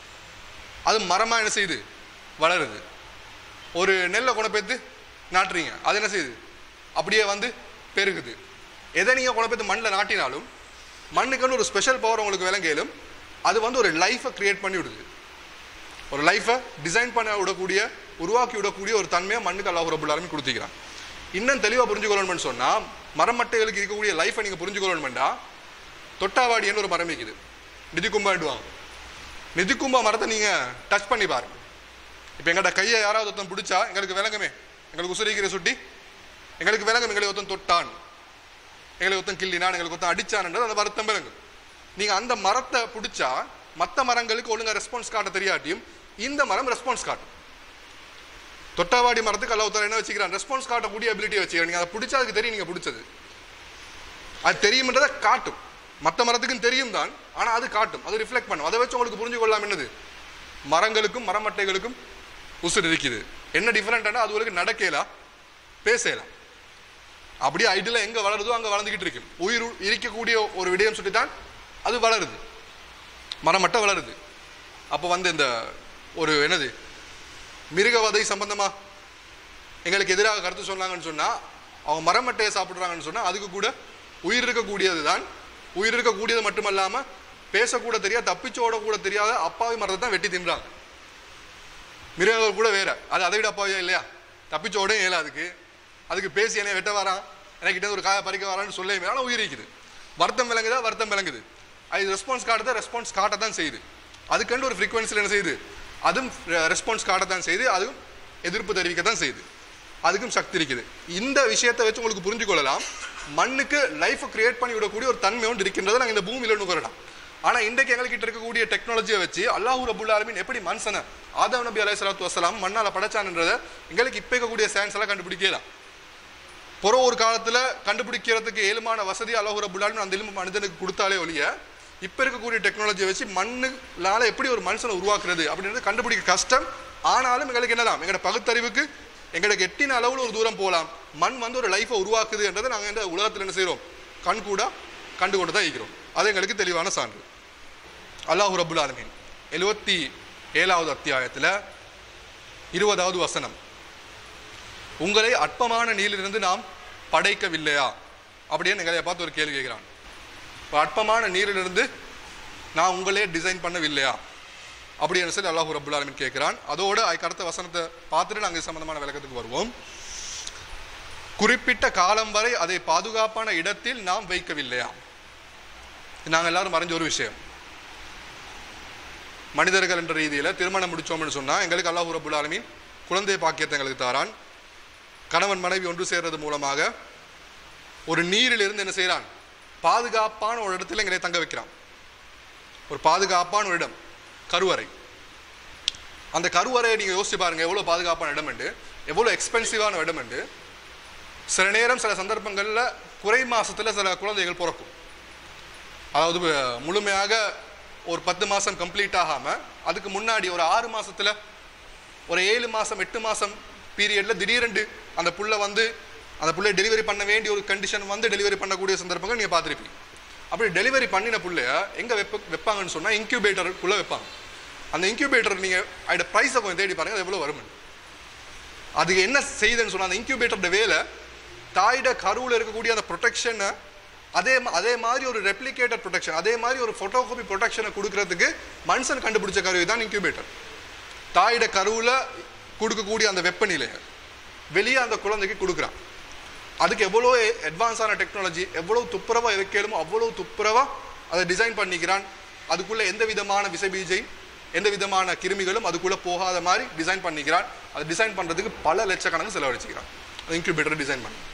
அது மரமாக என்ன செய்யுது வளருது ஒரு நெல்லை கொண்டு போய்த்து நாட்டுறீங்க அது என்ன செய்யுது அப்படியே வந்து பெருகுது எதை நீங்கள் கொண்டு போய்த்து மண்ணில் நாட்டினாலும் மண்ணுக்குன்னு ஒரு ஸ்பெஷல் பவர் உங்களுக்கு விளங்கியலும் அது வந்து ஒரு லைஃப்பை கிரியேட் பண்ணி விடுது ஒரு லைஃப்பை டிசைன் பண்ண விடக்கூடிய உருவாக்கி விடக்கூடிய ஒரு தன்மையை மண்ணுக்கு அல்லாஹ் ரபுல் ஆலமீன் கொடுத்துக்கிறான் இன்னும் தெளிவாக புரிஞ்சுக்கொள்ளணும்னு சொன்னால் மரமட்டைகளுக்கு இருக்கக்கூடிய லைஃப்பை நீங்கள் புரிஞ்சுக்கொள்ளணும்டா தொட்டாவாடின்னு ஒரு மரம் இருக்குது நிதிக்கும்பாண்டுவாங்க நிதிக்கும்பா மரத்தை நீங்கள் டச் பண்ணி பாருங்க இப்போ எங்கள்ட கையை யாராவது ஒருத்தன் பிடிச்சா எங்களுக்கு விளங்குமே எங்களுக்கு உசுரிக்கிற சுட்டி எங்களுக்கு விளங்கும் எங்களை ஒருத்தன் தொட்டான் எங்களை ஒருத்தன் கிள்ளினான் எங்களுக்கு ஒருத்தன் அடிச்சான்ன்றது அந்த வருத்தம் விளங்கும் நீங்கள் அந்த மரத்தை பிடிச்சா மற்ற மரங்களுக்கு ஒழுங்கா ரெஸ்பான்ஸ் காட்ட தெரியாட்டியும் இந்த மரம் ரெஸ்பான்ஸ் காட்டும் தொட்டாவாடி மரத்துக்கு அல்ல என்ன வச்சுக்கிறான் ரெஸ்பான்ஸ் காட்டக்கூடிய அபிலிட்டியை வச்சுக்கிறேன் நீங்கள் அதை பிடிச்சா அதுக்கு தெரியும் நீங்கள் பிடிச்சது அது தெரியும்ன்றதை காட்டும் மற்ற மரத்துக்கும் தெரியும் தான் ஆனால் அது காட்டும் அது ரிஃப்ளெக்ட் பண்ணும் அதை வச்சு உங்களுக்கு புரிஞ்சு கொள்ளலாம் என்னது மரங்களுக்கும் மரமட்டைகளுக்கும் உசுர் இருக்குது என்ன டிஃப்ரெண்ட்னா அது உங்களுக்கு நடக்கலாம் பேசலாம் அப்படியே ஐடியில் எங்கே வளருதோ அங்கே வளர்ந்துக்கிட்டு இருக்கும் உயிர் உ- இருக்கக்கூடிய ஒரு விடயம் சொல்லி தான் அது வளருது மரமட்டை வளருது அப்போ வந்து இந்த ஒரு என்னது மிருகவதை சம்பந்தமா எங்களுக்கு எதிராக கருத்து சொன்னாங்கன்னு சொன்னால் அவங்க மரமட்டையை சாப்பிட்றாங்கன்னு சொன்னால் அதுக்கு கூட உயிர் இருக்கக்கூடியது தான் உயிர் இருக்கக்கூடியது மட்டுமல்லாமல் பேசக்கூட தெரியாத தப்பிச்சு ஓடக்கூட தெரியாத அப்பாவி மரத்தை தான் வெட்டி தின்றாங்க மிருகங்கள் கூட வேற அது அதை விட அப்பாவியா இல்லையா தப்பிச்சு ஓட இயல அதுக்கு அதுக்கு பேசி என்னை வெட்ட வரான் எனக்கிட்ட ஒரு காய பறிக்க வரான்னு சொல்ல ஆனால் உயிர் இருக்குது வருத்தம் விளங்குதா வருத்தம் விளங்குது அது ரெஸ்பான்ஸ் காட்டுதா ரெஸ்பான்ஸ் காட்ட தான் செய்யுது அதுக்கண்டு ஒரு ஃப்ரீக்வன்சியில் என்ன செய்யுது அதுவும் ரெஸ்பான்ஸ் காட்ட தான் செய்யுது அதுவும் எதிர்ப்பு தெரிவிக்க தான் செய்யுது அதுக்கும் சக்தி இருக்குது இந்த விஷயத்தை வச்சு உங்களுக்கு புரிஞ்சு கொள்ளலாம் மண்ணுக்கு லைஃப்பை கிரியேட் பண்ணி விடக்கூடிய ஒரு தன்மை ஒன்று இருக்கின்றதை நாங்கள் இந்த பூமியில் நுகரலாம் ஆனால் இன்றைக்கு எங்கள்கிட்ட இருக்கக்கூடிய டெக்னாலஜியை வச்சு அல்லாஹூ ரபுல் ஆலமீன் எப்படி மனுஷனை ஆதம் நபி அலைஹி ஸலாத்து வஸலாம் மண்ணால் படைச்சான்ன்றதை எங்களுக்கு இப்போ இருக்கக்கூடிய சயின்ஸ் எல்லாம் கண்டுபிடிக்கலாம் புற ஒரு காலத்தில் கண்டுபிடிக்கிறதுக்கு ஏழுமான வசதி அல்லாஹூ ரபுல் ஆலமீன் அந்த எலும்பு மனிதனுக்கு கொடுத்தாலே ஒழிய இப்போ இருக்கக்கூடிய டெக்னாலஜியை வச்சு மண்ணுனால எப்படி ஒரு மனுஷனை உருவாக்குறது அப்படின்றது கண்டுபிடிக்க கஷ்டம் ஆனாலும் எங்களுக்கு என்னலாம் எங்களோட பகுத்தறிவுக்கு எங்களுக்கு எட்டின அளவில் ஒரு தூரம் போகலாம் மண் வந்து ஒரு லைஃபை உருவாக்குது என்றதை நாங்கள் இந்த உலகத்தில் என்ன செய்கிறோம் கண் கூட கண்டு கொண்டு தான் இருக்கிறோம் அது எங்களுக்கு தெளிவான சான்று அல்லாஹ் ரபுல் ஆலமீன் எழுபத்தி ஏழாவது அத்தியாயத்தில் இருபதாவது வசனம் உங்களை அற்பமான நீரிலிருந்து நாம் படைக்கவில்லையா அப்படின்னு எங்களை பார்த்து ஒரு கேள்வி கேட்கிறான் இப்போ அற்பமான நீரிலிருந்து நான் உங்களே டிசைன் பண்ணவில்லையா அப்படின்னு சொல்லி அல்லாஹ் ரபுல் ஆலமீன் கேட்கிறான் அதோட அதுக்கு அடுத்த வசனத்தை பார்த்துட்டு நாங்கள் சம்பந்தமான விளக்கத்துக்கு வருவோம் குறிப்பிட்ட காலம் வரை அதை பாதுகாப்பான இடத்தில் நாம் வைக்கவில்லையா நாங்கள் எல்லாரும் மறைஞ்ச ஒரு விஷயம் மனிதர்கள் என்ற ரீதியில் திருமணம் முடிச்சோம்னு சொன்னால் எங்களுக்கு அல்லாஹ் ரபுல் ஆலமீன் குழந்தை பாக்கியத்தை எங்களுக்கு தாரான் கணவன் மனைவி ஒன்று சேர்றது மூலமாக ஒரு நீரிலிருந்து என்ன செய்கிறான் பாதுகாப்பான ஒரு இடத்துல எங்களை தங்க வைக்கிறான் ஒரு பாதுகாப்பான ஒரு இடம் கருவறை அந்த கருவறையை நீங்கள் யோசிச்சு பாருங்க எவ்வளோ பாதுகாப்பான இடம் உண்டு எவ்வளோ எக்ஸ்பென்சிவான இடம் உண்டு சில நேரம் சில சந்தர்ப்பங்களில் குறை மாசத்துல சில குழந்தைகள் பிறக்கும் அதாவது அஹ், முழுமையாக ஒரு பத்து மாதம் கம்ப்ளீட் ஆகாமல் அதுக்கு முன்னாடி ஒரு ஆறு மாசத்துல ஒரு ஏழு மாதம் எட்டு மாதம் பீரியடில் திடீரென்று அந்த புள்ள வந்து அந்த புள்ளைய டெலிவரி பண்ண வேண்டிய ஒரு கண்டிஷன் வந்து டெலிவரி பண்ணக்கூடிய சந்தர்ப்பங்கள் நீங்கள் பார்த்துருப்பீங்க அப்படி டெலிவரி பண்ணின புள்ளைய எங்கே வைப்ப வைப்பாங்கன்னு சொன்னால் இன்க்யூபேட்டருக்குள்ளே வைப்பாங்க அந்த இன்க்யூபேட்டர் நீங்கள் அதோட ப்ரைஸை கொஞ்சம் தேடி பாருங்க அது எவ்வளோ வரும்னு அதுக்கு என்ன செய்யுதுன்னு சொன்னால் அந்த இன்க்யூபேட்டரோட வேலை தாயிட கருவில் இருக்கக்கூடிய அந்த ப்ரொடெக்ஷனை அதே ம- அதே மாதிரி ஒரு ரெப்ளிகேட்டட் ப்ரொடெக்ஷன் அதே மாதிரி ஒரு ஃபோட்டோகாபி ப்ரொடெக்ஷனை கொடுக்கறதுக்கு மனுஷன் கண்டுபிடிச்ச கருவி தான் இன்க்யூபேட்டர் தாயிட கருவில் கொடுக்கக்கூடிய அந்த வெப்பநிலையை வெளியே அந்த குழந்தைக்கு கொடுக்குறான் அதுக்கு எவ்வளோ அட்வான்ஸான டெக்னாலஜி எவ்வளோ துப்புரவாக வைக்கலுமோ அவ்வளோ துப்புரவாக அதை டிசைன் பண்ணிக்கிறான் அதுக்குள்ளே எந்த விதமான விசபீஜை எந்த விதமான கிருமிகளும் அதுக்குள்ளே போகாத மாதிரி டிசைன் பண்ணிக்கிறான் அதை டிசைன் பண்ணுறதுக்கு பல லட்சக்கணக்கு செலவழிச்சுக்கிறான் இன்க்யூபேட்டர் டிசைன் பண்ண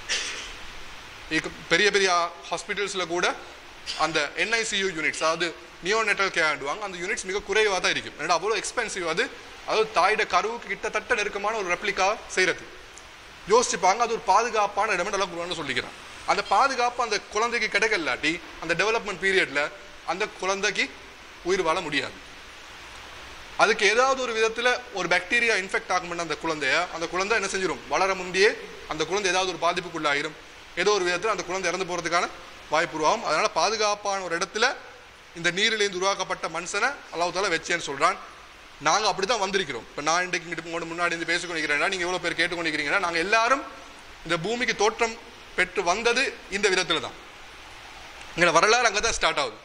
இதுக்கு பெரிய பெரிய ஹாஸ்பிட்டல்ஸில் கூட அந்த என்ஐசியூ யூனிட்ஸ் அதாவது நியோநெட்டல் கேண்டுவாங்க அந்த யூனிட்ஸ் மிக குறைவாக தான் இருக்கும் ஏன்னா அவ்வளோ எக்ஸ்பென்சிவ் அது அதாவது தாயிட கருவுக்கு கிட்டத்தட்ட நெருக்கமான ஒரு ரெப்ளிகா செய்கிறது யோசிச்சுப்பாங்க அது ஒரு பாதுகாப்பான இடம் நல்லா குருவான்னு சொல்லிக்கிறான் அந்த பாதுகாப்பு அந்த குழந்தைக்கு கிடைக்கலாட்டி அந்த டெவலப்மெண்ட் பீரியட்ல அந்த குழந்தைக்கு உயிர் வாழ முடியாது அதுக்கு ஏதாவது ஒரு விதத்தில் ஒரு பாக்டீரியா இன்ஃபெக்ட் ஆகும் அந்த குழந்தைய அந்த குழந்தை என்ன செஞ்சிடும் வளர முந்தையே அந்த குழந்தை ஏதாவது ஒரு பாதிப்புக்குள்ளாயிரும் ஏதோ ஒரு விதத்தில் அந்த குழந்தை இறந்து போகிறதுக்கான வாய்ப்பு உருவாகும் அதனால பாதுகாப்பான ஒரு இடத்துல இந்த நீரிலிருந்து உருவாக்கப்பட்ட மனுஷனை அல்லாஹ் தாலா வச்சேன்னு சொல்றான் நாங்கள் அப்படி தான் வந்திருக்கிறோம் இப்போ நான் இன்றைக்கு இங்கிட்டு உங்களோட முன்னாடி இருந்து பேசிக்கொண்டிருக்கிறேன்னா நீங்கள் எவ்வளோ பேர் கேட்டுக்கொண்டிருக்கிறீங்கன்னா நாங்கள் எல்லாரும் இந்த பூமிக்கு தோற்றம் பெற்று வந்தது இந்த விதத்தில் தான் எங்களோட வரலாறு அங்கே தான் ஸ்டார்ட் ஆகுது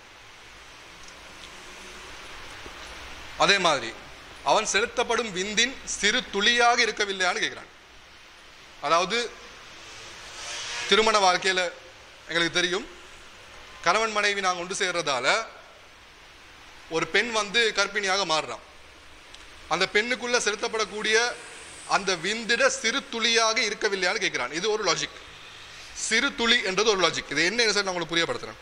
அதே மாதிரி அவன் செலுத்தப்படும் விந்தின் சிறு துளியாக இருக்கவில்லையான்னு கேட்குறான் அதாவது திருமண வாழ்க்கையில் எங்களுக்கு தெரியும் கணவன் மனைவி நாங்கள் ஒன்று சேர்றதால ஒரு பெண் வந்து கர்ப்பிணியாக மாறுறான் அந்த பெண்ணுக்குள்ள செலுத்தப்படக்கூடிய அந்த விந்திட சிறு துளியாக இருக்கவில்லையான்னு கேட்குறான் இது ஒரு லாஜிக் சிறு துளி என்றது ஒரு லாஜிக் இது என்ன சார் நான் உங்களுக்கு புரியப்படுத்துறேன்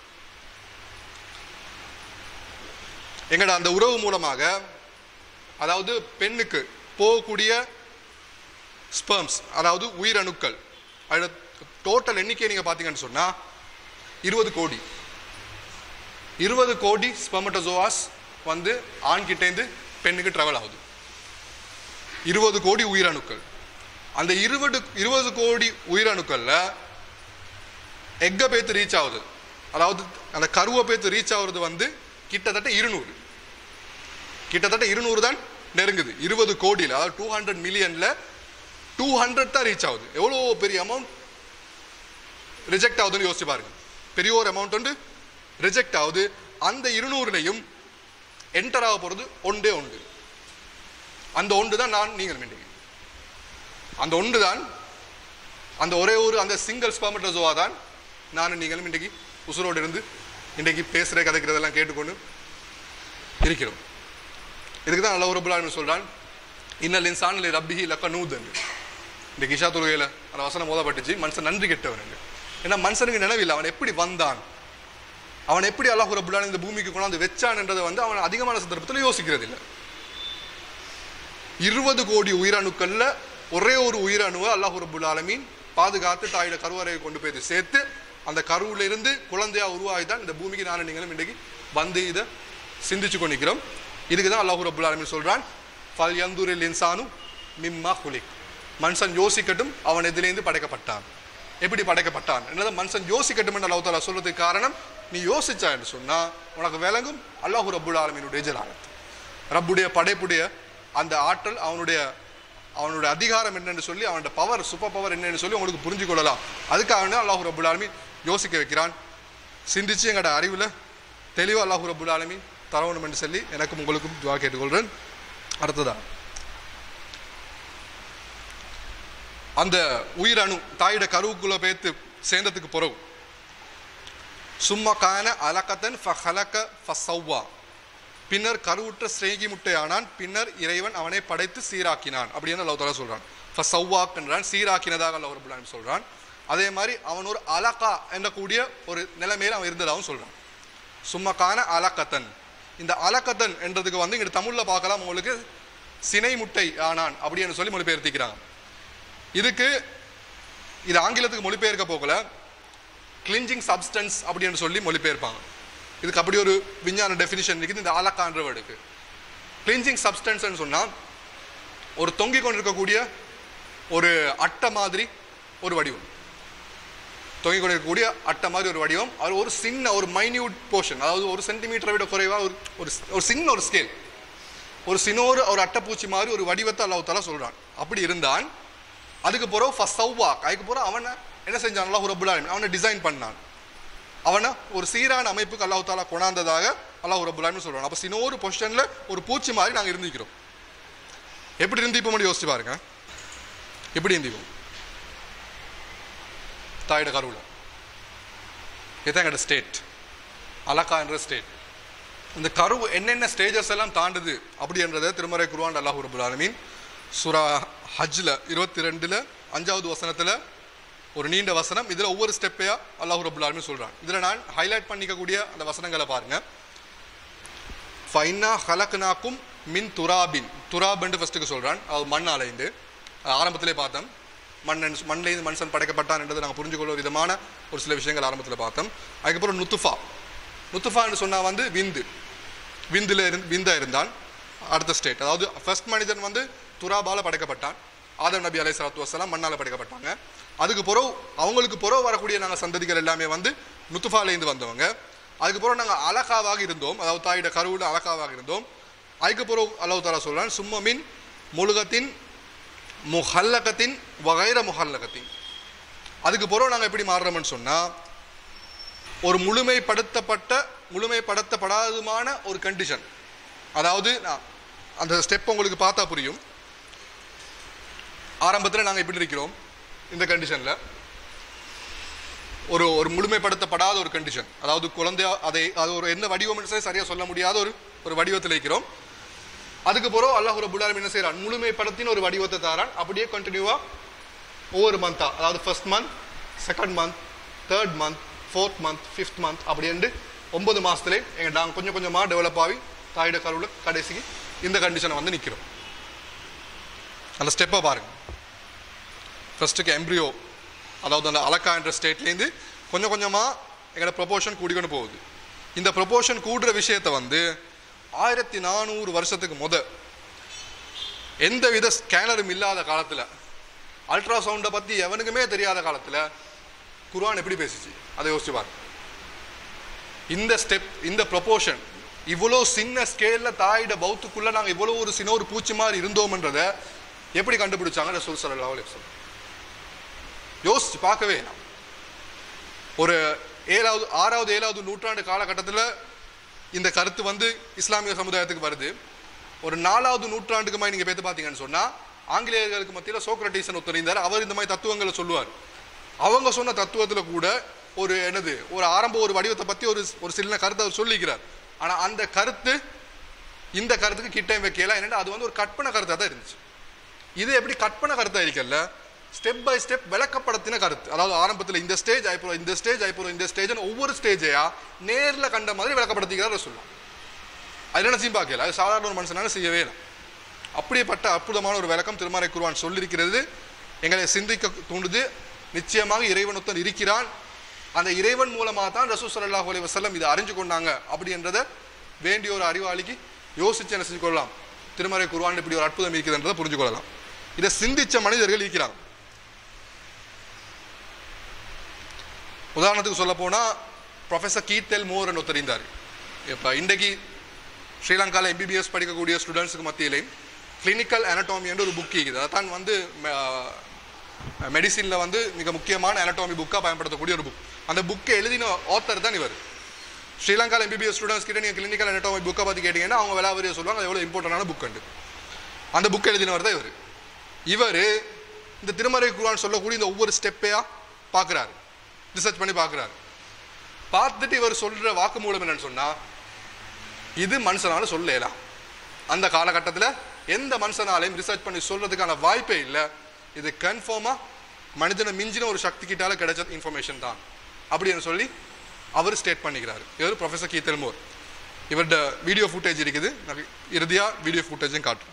எங்கட அந்த உறவு மூலமாக அதாவது பெண்ணுக்கு போகக்கூடிய ஸ்பெர்ம்ஸ் அதாவது உயிரணுக்கள் அதோட டோட்டல் எண்ணிக்கை நீங்கள் பார்த்தீங்கன்னு சொன்னால் இருபது கோடி இருபது கோடி ஸ்பெமட்டோசோவாஸ் வந்து ஆண்கிட்டேருந்து பெண்ணுக்கு ட்ராவல் ஆகுது இருபது கோடி உயிரணுக்கள் அந்த இருபது இருபது கோடி உயிரணுக்கள்ல எக்க பேத்து ரீச் ஆகுது அதாவது அந்த கருவை பேத்து ரீச் ஆகுறது வந்து கிட்டத்தட்ட இருநூறு கிட்டத்தட்ட இருநூறு தான் நெருங்குது இருபது கோடியில் அதாவது டூ ஹண்ட்ரட் மில்லியன்ல டூ ஹண்ட்ரட் தான் ரீச் ஆகுது எவ்வளோ பெரிய அமௌண்ட் ரிஜெக்ட் ஆகுதுன்னு யோசிச்சு பாருங்க பெரிய ஒரு அமௌண்ட் வந்து ரிஜெக்ட் ஆகுது அந்த இருநூறுலையும் என்டர் ஆக போகிறது ஒன்றே ஒன்று அந்த ஒன்று தான் நான் நீங்கள் இன்றைக்கு அந்த ஒன்று தான் அந்த ஒரே ஒரு அந்த சிங்கிள் ஸ்பெர்மட்டோசோவா தான் நானும் நீங்களும் இன்றைக்கு உசுரோடு இருந்து இன்றைக்கு பேசுகிற கதைக்கிறதெல்லாம் கேட்டுக்கொண்டு இருக்கிறோம் இதுக்கு தான் அல்ல ரபுல்லான்னு சொல்கிறான் இன்னல் இன்சான் லி ரப்பிஹி லக்க நூதன் இந்த கிஷா தொழுகையில் அந்த வசனம் மோதப்பட்டுச்சு மனுஷன் நன்றி கெட்டவன் ஏன்னா மனுஷனுக்கு நினைவில்லை அவன் எப்படி வந்தான் அவன் எப்படி அல்லாஹ் ரபுல்லான் இந்த பூமிக்கு கொண்டாந்து வச்சான்ன்றதை வந்து அவன் அதிகமான சந்தர்ப்பத்தில் யோசிக்கிறது இல்லை இருபது கோடி உயிரணுக்கள்ல ஒரே ஒரு உயிரணுவை அல்லாஹ் ரபுல் ஆலமீன் பாதுகாத்து தாயோட கருவறையை கொண்டு போய் சேர்த்து அந்த கருவுல இருந்து குழந்தையா உருவாகி தான் இந்த பூமிக்கு நானும் நீங்களும் இன்றைக்கு வந்து இதை சிந்திச்சு கொண்டிருக்கிறோம் இதுக்கு தான் அல்லாஹ் ரபுல் ஆலமீன் சொல்றான் ஃபல் யந்துரில் இன்சானு மிம்மா ஹுலிக் மனுஷன் யோசிக்கட்டும் அவன் எதிலேருந்து படைக்கப்பட்டான் எப்படி படைக்கப்பட்டான் என்னது மனுஷன் யோசிக்கட்டும் என்று அல்லாஹ் தாலா சொல்றதுக்கு காரணம் நீ யோசிச்சா என்று சொன்னா உனக்கு விளங்கும் அல்லாஹு ரப்புல் ஆலமீனுடைய ஜலாலத் ரப்புடைய படைப்புடைய அந்த ஆற்றல் அவனுடைய அவனுடைய அதிகாரம் என்னன்னு சொல்லி அவனோட பவர் சூப்பர் பவர் என்னன்னு சொல்லி உங்களுக்கு புரிஞ்சு கொள்ளலாம் அதுக்காக அல்லாஹு ரப்புல் ஆலமீன் யோசிக்க வைக்கிறான் சிந்திச்சு எங்களோட அறிவில் தெளிவாக அல்லாஹு ரப்புல் ஆலமீன் தரவணும் என்று சொல்லி எனக்கும் உங்களுக்கும் துவா கேட்டுக்கொள்கிறேன் அடுத்ததா அந்த உயிரணு தாயிட கருவுக்குள்ள பேத்து சேர்ந்ததுக்கு பிறகு சும்மா கான அலக்கத்தன் ஃபஹலக்க ஃபசவ்வா பின்னர் கருவுற்ற ஸ்ரேகி முட்டையானான் பின்னர் இறைவன் அவனை படைத்து சீராக்கினான் அப்படின்னு அல்லாஹ் தஆலா சொல்றான் ஃபசவ்வாக் என்றான் சீராக்கினதாக அல்லாஹ் ரப்பல் ஆலமீன் சொல்றான் அதே மாதிரி அவன் ஒரு அலகா என்னக்கூடிய ஒரு நிலைமையில அவன் இருந்ததாகவும் சொல்றான் சும்மா கான அலக்கத்தன் இந்த அலக்கத்தன் என்றதுக்கு வந்து இங்க தமிழ்ல பார்க்கலாம் உங்களுக்கு சினை முட்டை ஆனான் அப்படின்னு சொல்லி மொழிபெயர்த்திக்கிறாங்க இதுக்கு இது ஆங்கிலத்துக்கு மொழிபெயர்க்க போகல கிளிஞ்சிங் சப்ஸ்டன்ஸ் அப்படின்னு சொல்லி மொழிபெயர்ப்பாங்க இதுக்கு அப்படி ஒரு விஞ்ஞான டெஃபினிஷன் இருக்குது இந்த ஆலக்கான்ற வேர்டுக்கு கிளிஞ்சிங் சப்ஸ்டன்ஸ்னு சொன்னால் ஒரு தொங்கிக் கொண்டிருக்கக்கூடிய ஒரு அட்டை மாதிரி ஒரு வடிவம் தொங்கிக் கொண்டிருக்கக்கூடிய அட்டை மாதிரி ஒரு வடிவம் அது ஒரு சின்ன ஒரு மைன்யூட் போர்ஷன் அதாவது ஒரு சென்டிமீட்டரை விட குறைவாக ஒரு ஒரு ஒரு சின்ன ஒரு ஸ்கேல் ஒரு சினோரு ஒரு அட்டைப்பூச்சி மாதிரி ஒரு வடிவத்தை அல்லாஹ் தாலா சொல்றான் அப்படி இருந்தான் அதுக்கு பிறகு ஃபஸ்ட் சவ்வாக் அதுக்கு பிறகு அவனை என்ன செஞ்சான் அல்லாஹ் ரபுல் ஆலமீன் அவனை டிசைன் பண்ணான் அவனை ஒரு சீரான அமைப்புக்கு அல்லாஹ் தாலா கொண்டாந்ததாக அல்லாஹ் ரபுல் ஆலமீன் சொல்றான் அப்போ சினோரு பொசிஷன்ல ஒரு பூச்சி மாதிரி நாங்கள் இருந்திக்கிறோம் எப்படி இருந்திப்போம் யோசிச்சு பாருங்க எப்படி இருந்திப்போம் தாயோட கருவில் இதுதான் எங்களோட ஸ்டேட் அலக்கா என்ற ஸ்டேட் இந்த கரு என்னென்ன ஸ்டேஜஸ் எல்லாம் தாண்டுது அப்படின்றத திருமறை குருவான் அல்லாஹ் ரபுல் ஆலமீன் சுரா ஹஜ்ல இருபத்தி ரெண்டுல அஞ்சாவது வசனத்துல ஒரு நீண்ட வசனம் இதுல ஒவ்வொரு ஸ்டெப்பையா அல்லாஹ் ரபுல் ஆலமீன் சொல்றான் இதுல நான் ஹைலைட் பண்ணிக்கக்கூடிய அந்த வசனங்களை பாருங்க ஃபைனா ஹலக்னாக்கும் மின் துராபின் துராப்னு ஃபர்ஸ்ட்டுக்கு சொல்றான் அது மண் அலைந்து ஆரம்பத்திலே பார்த்தோம் மண்ணன் மண்ணிலேருந்து மனுஷன் படைக்கப்பட்டான் என்றதை நாங்கள் புரிஞ்சுக்கொள்ள ஒரு விதமான ஒரு சில விஷயங்கள் ஆரம்பத்தில் பார்த்தோம் அதுக்கப்புறம் நுத்துஃபா நுத்துஃபான்னு சொன்னா வந்து விந்து விந்துல இருந்து விந்தா இருந்தான் அடுத்த ஸ்டேட் அதாவது ஃபர்ஸ்ட் மனிதன் வந்து துராபால படைக்கப்பட்டான் ஆதம் நபி அலை சலாத்து வசலாம் மண்ணால படைக்கப்பட்டாங்க அதுக்கு பிறகு அவங்களுக்கு பிறகு வரக்கூடிய நாங்கள் சந்ததிகள் எல்லாமே வந்து நுத்துஃபாலேருந்து வந்தவங்க அதுக்கு பிறகு நாங்கள் அலகாவாக இருந்தோம் அதாவது தாயிட கருவில் அலகாவாக இருந்தோம் அதுக்கு பிறகு அல்லாஹ் தாலா சொல்றான் சும்மமின் முழுகத்தின் முஹல்லகத்தின் வகைர முஹல்லகத்தின் அதுக்கு பிறகு நாங்கள் எப்படி மாறுறோம்னு சொன்னால் ஒரு முழுமைப்படுத்தப்பட்ட முழுமைப்படுத்தப்படாததுமான ஒரு கண்டிஷன் அதாவது நான் அந்த ஸ்டெப் உங்களுக்கு பார்த்தா புரியும் ஆரம்பத்தில் நாங்கள் எப்படி இருக்கிறோம் இந்த கண்டிஷனில் ஒரு ஒரு முழுமைப்படுத்தப்படாத ஒரு கண்டிஷன் அதாவது குழந்தையா அதை அது ஒரு என்ன வடிவம்னு சொல்லி சரியாக சொல்ல முடியாத ஒரு ஒரு வடிவத்தில் இருக்கிறோம் அதுக்கு பிறகு அல்லாஹ் ரபுல் ஆலமீன் என்ன செய்கிறான் முழுமைப்படுத்தின ஒரு வடிவத்தை தாரான் அப்படியே கண்டினியூவாக ஒவ்வொரு மந்தா அதாவது first month second month third month fourth month fifth month அப்படின்ட்டு ஒன்பது மாதத்துலேயே எங்கள் நாங்கள் கொஞ்சம் கொஞ்சமாக டெவலப் ஆகி தாயிட கருவில் கடைசிக்கு இந்த கண்டிஷனை வந்து நிற்கிறோம் அந்த ஸ்டெப்பை பாருங்க ஃபர்ஸ்ட்டுக்கு எம்ப்ரியோ அதாவது அந்த அலக்கா என்ற ஸ்டேட்லேருந்து கொஞ்சம் கொஞ்சமாக எங்களோட ப்ரொபோஷன் கூடிக்கொண்டு போகுது இந்த ப்ரொபோஷன் கூடுற விஷயத்தை வந்து ஆயிரத்தி நானூறு வருஷத்துக்கு முத எந்த வித ஸ்கேனரும் இல்லாத காலத்தில் அல்ட்ராசவுண்டை பற்றி எவனுக்குமே தெரியாத காலத்தில் குர்ஆன் எப்படி பேசிச்சு அதை யோசிச்சு பாருங்க இந்த ஸ்டெப் இந்த ப்ரொபோஷன் இவ்வளோ சின்ன ஸ்கேலில் தாயிட பௌத்துக்குள்ளே நாங்கள் இவ்வளோ ஒரு சின்ன ஒரு பூச்சி மாதிரி இருந்தோம்ன்றதை எப்படி கண்டுபிடிச்சாங்க ரசூல் ஸல்லல்லாஹு அலைஹி வஸல்லம் யோசிச்சு பார்க்கவே வேணாம். ஒரு ஏழாவது ஆறாவது ஏழாவது நூற்றாண்டு காலகட்டத்தில் இந்த கருத்து வந்து இஸ்லாமிய சமுதாயத்துக்கு வருது ஒரு நாலாவது நூற்றாண்டுக்கு மாதிரி நீங்கள் பேத்து பார்த்தீங்கன்னு சொன்னால் ஆங்கிலேயர்களுக்கு மத்தியில் சோக்ரட்டிசன் ஒருத்தர் இருந்தார் அவர் இந்த மாதிரி தத்துவங்களை சொல்லுவார் அவங்க சொன்ன தத்துவத்தில் கூட ஒரு என்னது ஒரு ஆரம்ப ஒரு வடிவத்தை பற்றி ஒரு ஒரு சின்ன கருத்தை அவர் சொல்லிக்கிறார் ஆனால் அந்த கருத்து இந்த கருத்துக்கு கிட்டே வைக்கல என்னன்னா அது வந்து ஒரு கற்பனை கருத்தாக தான் இருந்துச்சு இது எப்படி கற்பனை கருத்தாக இருக்கல்ல ஸ்டெப் பை ஸ்டெப் விளக்கப்படத்தின கருத்து அதாவது ஆரம்பத்தில் இந்த ஸ்டேஜ் ஆயிப்போம் இந்த ஸ்டேஜ் ஆயிப்போம் இந்த ஸ்டேஜ்னு ஒவ்வொரு ஸ்டேஜையா நேரில் கண்ட மாதிரி விளக்கப்படுத்திக்கிறார் சொல்லலாம் அது நினைச்சும் பார்க்கல அது சாதாரண ஒரு மனுஷனால செய்யவே இல்லை அப்படிப்பட்ட அற்புதமான ஒரு விளக்கம் திருமறை குருவான் சொல்லியிருக்கிறது எங்களை சிந்திக்க தூண்டுது நிச்சயமாக இறைவனொத்தன் இருக்கிறான் அந்த இறைவன் மூலமாக தான் ரசூ ஸல்லல்லாஹு அலைஹி வஸல்லம் இதை அறிஞ்சு கொண்டாங்க அப்படின்றத வேண்டிய ஒரு அறிவாளிக்கு யோசிச்சு என்ன செஞ்சு கொள்ளலாம் திருமறை குருவான் இப்படி ஒரு அற்புதம் இருக்குதுன்றதை புரிஞ்சு கொள்ளலாம் இதை சிந்திச்ச மனிதர்கள் இருக்கிறாங்க உதாரணத்துக்கு சொல்ல போனா ப்ரொஃபஸர் கீத்தெல் மோர்னு ஒருத்தர் இருந்தார் இப்போ இன்றைக்கு ஸ்ரீலங்காவில் எம்பிபிஎஸ் படிக்கக்கூடிய ஸ்டூடெண்ட்ஸுக்கு மத்தியிலையும் கிளினிக்கல் anatomy என்ற ஒரு புக் இருக்குது அதான் வந்து மெடிசினில் வந்து மிக முக்கியமான anatomy புக்காக பயன்படுத்தக்கூடிய ஒரு புக் அந்த புக்கை எழுதின ஆத்தர் தான் இவர் ஸ்ரீலங்காவில் எம்பிபிஎஸ் ஸ்டூடெண்ட்ஸ் கிட்ட நீங்கள் கிளினிக்கல் anatomy புக்கை பற்றி கேட்டிங்கன்னா அவங்க விலாவரியை சொல்லுவாங்க அது எவ்வளோ இம்பார்ட்டண்டான புக் உண்டு அந்த புக் எழுதினவர் தான் இவர் இவர் இந்த திருமறை குரான் சொல்லக்கூடிய இந்த ஒவ்வொரு ஸ்டெப்பையாக பார்க்குறாரு ரிசர்ச் பண்ணி பார்க்குறாரு பார்த்துட்டு இவர் சொல்கிற வாக்குமூலம் என்னன்னு சொன்னால் இது மனுஷனால சொல்லலாம் அந்த காலகட்டத்தில் எந்த மனுஷனாலையும் ரிசர்ச் பண்ணி சொல்றதுக்கான வாய்ப்பே இல்லை இது கன்ஃபார்மாக மனிதனை மிஞ்சின ஒரு சக்தி கிட்டால கிடைச்ச இன்ஃபர்மேஷன் தான் அப்படின்னு சொல்லி அவர் ஸ்டேட் பண்ணிக்கிறாரு இவர் ப்ரொஃபஸர் கீத்தல் மோர் இவர்கிட்ட வீடியோ ஃபுட்டேஜ் இருக்குது நான் இறுதியாக வீடியோ ஃபுட்டேஜும் காட்டுறேன்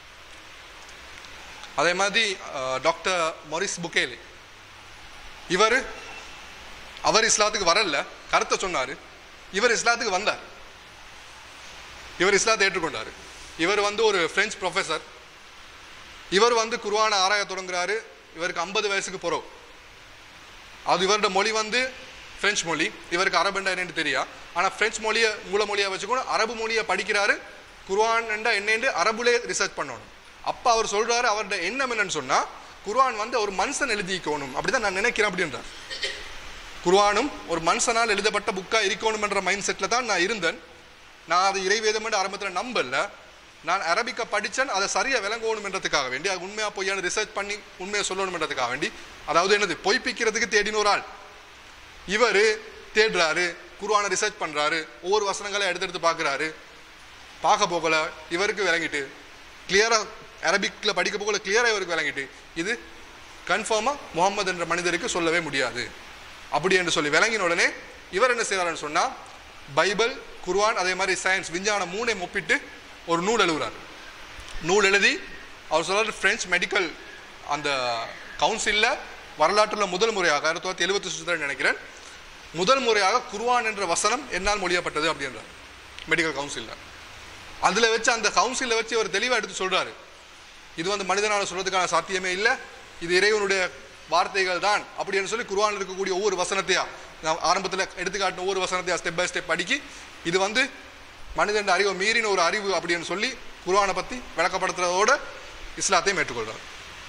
அதே மாதிரி டாக்டர் மொரிஸ் புகேலி இவர் அவர் இஸ்லாத்துக்கு வரல கருத்தை சொன்னார் இவர் இஸ்லாத்துக்கு வந்தார் இவர் இஸ்லாத்தை ஏற்றுக்கொண்டார் இவர் வந்து ஒரு பிரெஞ்சு ப்ரொஃபஸர் இவர் வந்து குர்ஆனை ஆராய தொடங்குறாரு இவருக்கு ஐம்பது வயசுக்கு போகிறோம் அது இவரோட மொழி வந்து பிரெஞ்சு மொழி இவருக்கு அரபுண்டா என்னன்னு தெரியா ஆனால் பிரெஞ்சு மொழியை மூல மொழியை வச்சுக்கணும் அரபு மொழியை படிக்கிறாரு குர்ஆன் என்னன்னு அரபுலே ரிசர்ச் பண்ணணும் அப்போ அவர் சொல்றாரு அவரோட எண்ணம் என்னன்னு சொன்னா குர்ஆன் வந்து ஒரு மனுஷன் எழுதிக்கணும் அப்படிதான் நான் நினைக்கிறேன் அப்படின்றார் குர்ஆனும் ஒரு மனுஷனால் எழுதப்பட்ட புக்கா இருக்கணும்ன்ற மைண்ட் செட்டில் தான் நான் இருந்தேன் நான் அது இறைவேதம் என்று ஆரம்பத்தில் நம்பல நான் அரபிக்க படித்தேன் அதை சரியாக விளங்கணுமென்றதுக்காக வேண்டி அது உண்மையாக பொய்யான ரிசர்ச் பண்ணி உண்மையை சொல்லணுமென்றதுக்காக வேண்டி அதாவது என்னது பொய்ப்பிக்கிறதுக்கு தேடின ஒரு ஆள் இவர் தேடுறாரு குருவான ரிசர்ச் பண்ணுறாரு ஒவ்வொரு வசனங்களை எடுத்து எடுத்து பார்க்குறாரு பார்க்க போகல இவருக்கு விளங்கிட்டு கிளியராக அரபிக்கில் படிக்க போகல கிளியராக இவருக்கு விளங்கிட்டு இது கன்ஃபார்மாக முகமது என்ற மனிதருக்கு சொல்லவே முடியாது அப்படி என்று சொல்லி விளங்கின உடனே இவர் என்ன செய்வாருன்னு சொன்னால் பைபிள் குர்ஆன் அதே மாதிரி சயின்ஸ் விஞ்ஞானம் மூணையும் ஒப்பிட்டு ஒரு நூல் எழுதுறார் நூல் எழுதி அவர் சொல்றாரு பிரெஞ்சு மெடிக்கல் அந்த கவுன்சிலில் வரலாற்றில் முதல் முறையாக ஆயிரத்தி தொள்ளாயிரத்தி எழுபத்தி சுற்றில் நினைக்கிறேன் முதல் முறையாக குர்ஆன் என்ற வசனம் என்னால் மொழியப்பட்டது அப்படின்றார் மெடிக்கல் கவுன்சிலில் அதில் வச்சு அந்த கவுன்சிலில் வச்சு அவர் தெளிவாக எடுத்து சொல்றாரு இது வந்து மனிதனால் சொல்றதுக்கான சாத்தியமே இல்லை இது இறைவனுடைய வார்த்தைகள் தான் அப்படின்னு சொல்லி குர்ஆனில் இருக்கக்கூடிய ஒவ்வொரு வசனத்தையா நான் ஆரம்பத்தில் எடுத்துக்காட்டின ஒவ்வொரு வசனத்தையா ஸ்டெப் பை ஸ்டெப் படிக்கி இது வந்து மனிதன் அறிவை மீறின ஒரு அறிவு அப்படின்னு சொல்லி குர்ஆனை பற்றி விளக்கப்படுத்துறதோட இஸ்லாத்தையும் ஏற்றுக்கொள்றார்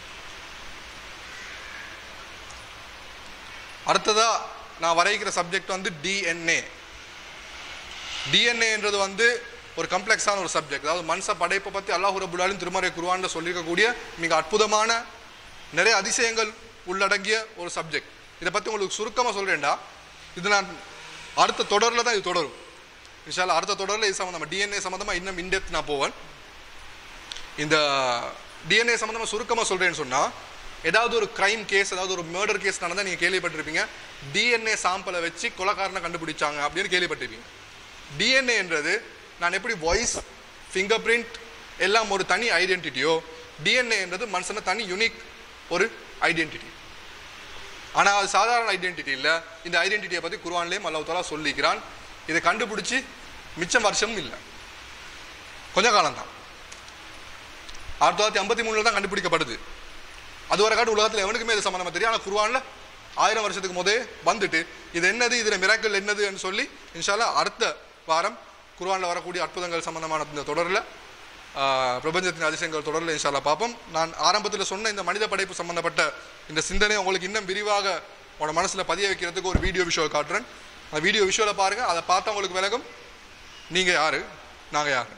அடுத்ததா நான் வரைகிற சப்ஜெக்ட் வந்து டிஎன்ஏ டிஎன்ஏன்றது வந்து ஒரு கம்ப்ளெக்ஸான ஒரு சப்ஜெக்ட் அதாவது மனுஷ படைப்பை பற்றி அல்லாஹ் ரபுல்லாலும் திருமறை குர்ஆனில் சொல்லியிருக்கக்கூடிய மிக அற்புதமான நிறைய அதிசயங்கள் உள்ளடங்கிய ஒரு சப்ஜெக்ட் இதை பற்றி உங்களுக்கு சுருக்கமாக சொல்கிறேன்டா இது நான் அடுத்த தொடரில் தான் இது தொடரும் இன்ஷால்லா அடுத்த தொடரில் இது சம்மந்தமாக டிஎன்ஏ சம்மந்தமாக இன்னும் இன்டெப்த் நான் போவேன் இந்த டிஎன்ஏ சம்மந்தமாக சுருக்கமாக சொல்கிறேன்னு சொன்னால் ஏதாவது ஒரு கிரைம் கேஸ் ஏதாவது ஒரு மர்டர் கேஸ் நடந்தால் நீங்கள் கேள்விப்பட்டிருப்பீங்க டிஎன்ஏ சாம்பிளை வச்சு கொலைக்காரனை கண்டுபிடிச்சாங்க அப்படின்னு கேள்விப்பட்டிருப்பீங்க டிஎன்ஏன்றது நான் எப்படி வாய்ஸ் ஃபிங்கர் பிரிண்ட் எல்லாம் ஒரு தனி ஐடென்டிட்டியோ டிஎன்ஏன்றது மனுஷன தனி யூனிக் ஒரு ஐடென்டிட்டி ஆனால் அது சாதாரண ஐடென்டிட்டி இல்லை இந்த ஐடென்டிட்டியை பற்றி குர்ஆன்லேயும் அல்லாஹ் தாலா சொல்லிக்கிறான் இதை கண்டுபிடிச்சி மிச்சம் வருஷமும் இல்லை கொஞ்ச காலம்தான் ஆயிரத்தி தொள்ளாயிரத்தி ஐம்பத்தி மூணில் தான் கண்டுபிடிக்கப்படுது அது வரை காட்டு உலகத்தில் எவனுக்குமே இது சம்மந்தமாக தெரியும் ஆனால் குர்ஆனில் ஆயிரம் வருஷத்துக்கு முதே வந்துட்டு இது என்னது இதில் மிராக்கள் என்னதுன்னு சொல்லி இன்ஷால்லா அடுத்த வாரம் குர்ஆனில் வரக்கூடிய அற்புதங்கள் சம்பந்தமான இந்த தொடரில் பிரபஞ்சத்தின் அதிசயங்கள் தொடரில் இன்ஷால்லா பார்ப்போம் நான் ஆரம்பத்தில் சொன்ன இந்த மனித படைப்பு சம்பந்தப்பட்ட இந்த சிந்தனை உங்களுக்கு இன்னும் விரிவாக உங்களோட மனசில் பதிய வைக்கிறதுக்கு ஒரு வீடியோ விஷுவல் காட்டுறேன் அந்த வீடியோ விஷுவலை பாருங்கள் அதை பார்த்தா உங்களுக்கு விலகும் நீங்கள் யார் நாங்கள் யார்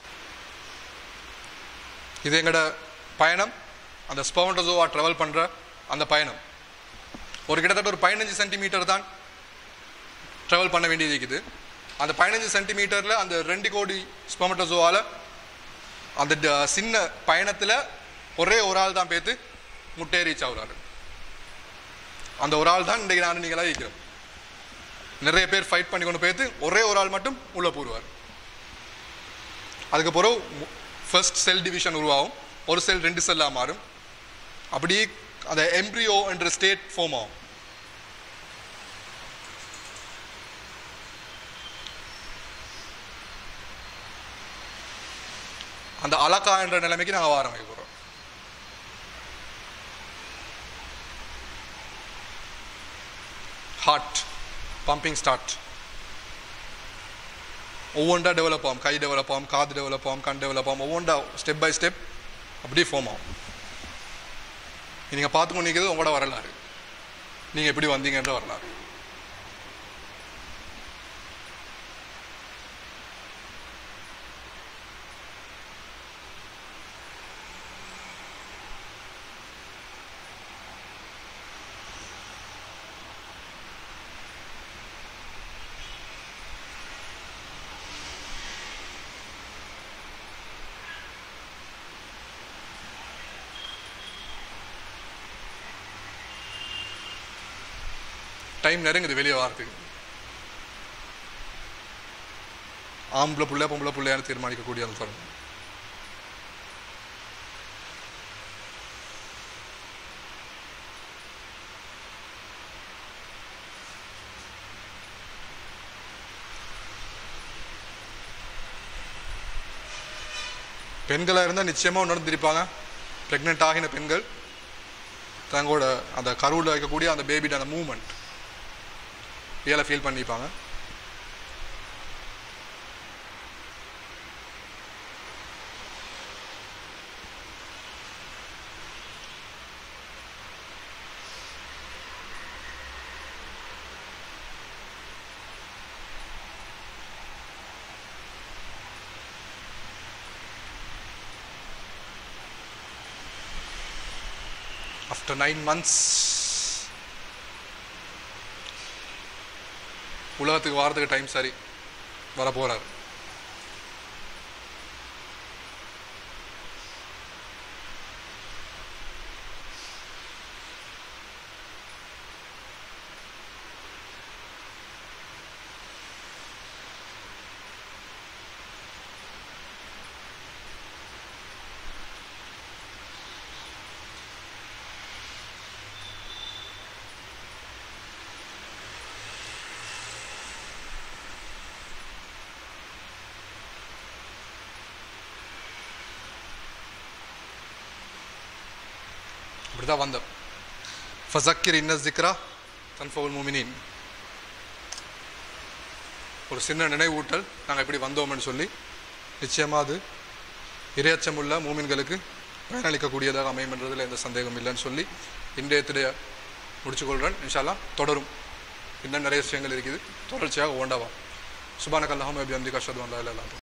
இது எங்களோட பயணம் அந்த ஸ்பவுண்டோசோவா ட்ராவல் பண்ணுற அந்த பயணம் ஒரு கிட்டத்தட்ட ஒரு பதினஞ்சு சென்டிமீட்டர் தான் ட்ராவல் பண்ண வேண்டியது இருக்குது அந்த பதினஞ்சு சென்டிமீட்டரில் அந்த ரெண்டு கோடி ஸ்போமட்டோசோவால் அந்த ட- சின்ன பயணத்தில் ஒரே ஒரு ஆள் தான் பேத்து முட்டை ரீச் ஆகுறாரு அந்த ஒரு ஆள் தான் இன்றைக்கு நான் நீங்களாக இருக்கிறோம் நிறைய பேர் ஃபைட் பண்ணி கொண்டு போய்த்து ஒரே ஒரு ஆள் மட்டும் உள்ளே போடுவார் அதுக்கு பிறகு ஃபர்ஸ்ட் செல் டிவிஷன் உருவாகும் ஒரு செல் ரெண்டு செல்லாக மாறும் அப்படியே அந்த எம்ப்ரியோ என்ற ஸ்டேட் ஃபார்ம் ஆகும் அந்த அலக்கா என்ற நிலைமைக்கு நாங்கள் ஆரம்பிக்க போகிறோம் ஹார்ட் பம்பிங் ஸ்டார்ட் ஒவ்வொன்றா டெவலப் ஆகும் கை டெவலப் ஆகும் காது டெவலப் ஆகும் கண் டெவலப் ஆகும் ஒவ்வொன்றா ஸ்டெப் பை ஸ்டெப் அப்படியே ஃபார்ம் ஆகும் நீங்கள் பார்த்துக்கொண்டு நிற்கிறது உங்களோட வரலாறு நீங்கள் எப்படி வந்தீங்கன்ற வரலாறு டைம் நெருங்குது வெளியே வாரத்துக்கு ஆம்பளை புள்ள பொம்பளை பிள்ளையான்னு தீர்மானிக்கக்கூடிய அந்த தருணம் பெண்களாக இருந்தால் நிச்சயமாக உணர்ந்திருப்பாங்க ப்ரெக்னென்ட் ஆகின பெண்கள் தங்களோட அந்த கருவில் வைக்கக்கூடிய அந்த பேபியோட அந்த மூமெண்ட் ரியலாக ஃபீல் பண்ணிப்பாங்க ஆஃப்டர் நைன் மந்த்ஸ் உலகத்துக்கு வாரத்துக்கு டைம் சரி வர போறாரு இப்படி தான் வந்தோம் ஃபசக்கிர் இன்ன ஜிக்ரா தன்ஃபவுல் முமினின் ஒரு சின்ன நினைவூட்டல் நாங்கள் எப்படி வந்தோம்னு சொல்லி நிச்சயமாக அது இரையச்சமுள்ள மூமின்களுக்கு பயனளிக்கக்கூடியதாக அமையும் என்றதில் எந்த சந்தேகம் இல்லைன்னு சொல்லி இன்றையத்துடைய முடிச்சுக்கொள்கிறேன் இன்ஷால்லாம் தொடரும் இன்னும் நிறைய விஷயங்கள் இருக்குது தொடர்ச்சியாக ஓண்டாவா சுபானக் அல்லாஹும் அபி அம்திகா ஷது அல்லா இல்லா